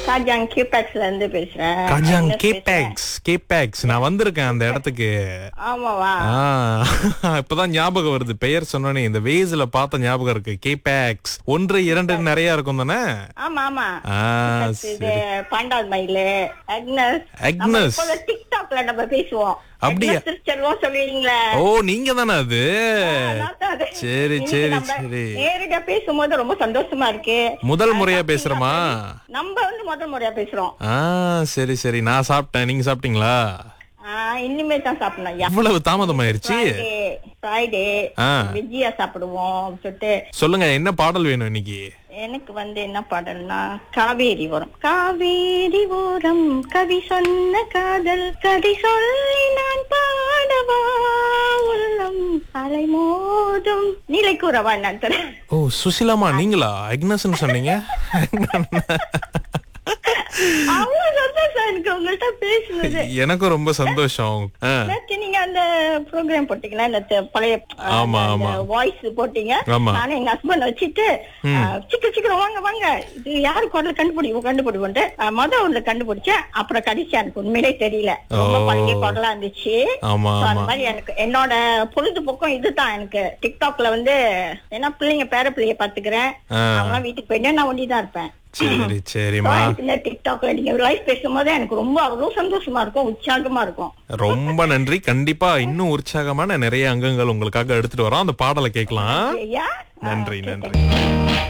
காஜாங் கியூபேக்ஸ்ல இருந்து பேசுறேன் கஜாங் Agnes பேசுறேன். கேபேக்ஸ் கேபேக்ஸ் நான் வந்திருக்கேன் அந்த இடத்துக்கு ஆமாவா ஆ, இப்பதான் ஞாபகம் வருது பெயர் சொன்னோனே இந்த வேஸ்ல பார்த்த ஞாபகம் இருக்கு கேபேக்ஸ் ஒன்று இரண்டு நிறைய இருக்கும் தானே ஆமா ஆமா ஆ, இது பாண்டால் மயிலு அக்னஸ் அக்னஸ். நம்ம டிக்டாக்ல நம்ம பேசுவோம் அப்படியா? அக்னஸ் திருச்செல்வம் சொல்லுவீங்களே ஓ நீங்க தானே அது அதான் அது. சரி இன்னைக்கு சரி நம்ம சரி நேரடியா பேசும்போது ரொம்ப சந்தோஷமா இருக்கு முதல் முறையா பேசுறோமா நம்ம வந்து முதல் முறையா பேசுறோம் ஆ சரி சரி நான் சாப்பிட்டேன் நீங்க சாப்பிட்டீங்களா ஆஹ் இனிமே தான் சாப்பிடணும் ஐயா இவ்வளவு தாமதமாயிருச்சு ஃப்ரைடே ஆ. வெஜ்ஜியா சாப்பிடுவோம் சொல்லிட்டு சொல்லுங்க என்ன பாடல் வேணும் இன்னைக்கு எனக்கு வந்து என்ன பாடல்னா காவேரி வரும் காவேரி ஓரம் கவி சொன்ன காதல் கதை சொல்லி நான் பாடவா உள்ளம் அலை மோதும் நிலை கூறவா நான் தரேன் ஓ சுசிலாமா நீங்களா அக்னஸ்ன்னு சொன்னீங்க அவ்வளவு சந்தோஷம் எனக்கு உங்கள்ட்ட பேசுனது எனக்கும் ரொம்ப சந்தோஷம் ஆ, நேத்து நீங்க அந்த ப்ரோக்ராம் போட்டீங்களா இந்த த- பழைய ஆமா, ஆமா. வாய்ஸ் போட்டீங்க ஆமா. நானும் எங்க ஹஸ்பண்ட் வச்சுட்டு ஆ, சீக்கிரம் சீக்கிரம் வாங்க வாங்க இது யாரு குரல் கண்டுபிடி கண்டுபிடிவோன்ட்டு மொத ஒண்ணு கண்டுபிடிச்சேன் அப்புறம் கடைசி எனக்கு உண்மையிலே தெரியல ரொம்ப ஓ. பழைய குரலா இருந்துச்சு ஆமா So, அந்த ஆமா மாதிரி எனக்கு என்னோட பொழுதுபோக்கம் இதுதான் எனக்கு டிக்டாக்ல வந்து ஏன்னா பிள்ளைங்க பேர பிள்ளைய பாத்துக்கிறேன் ஆ. அவங்க வீட்டுக்கு போயிட்டு நான் ஒண்டிதான் இருப்பேன் சரி சரிம்மா So, எனக்கு இந்த டிக்டாக்ல நீங்க லைவ் பேசும்போது எனக்கு ரொம்ப அவ்வளவு சந்தோஷமா இருக்கும் உற்சாகமா இருக்கும் ரொம்ப நன்றி கண்டிப்பா இன்னும் உற்சாகமான நிறைய அங்கங்கள் உங்களுக்காக எடுத்துட்டு வரோம் அந்த பாடலை கேட்கலாம் ஐயா நன்றி நன்றி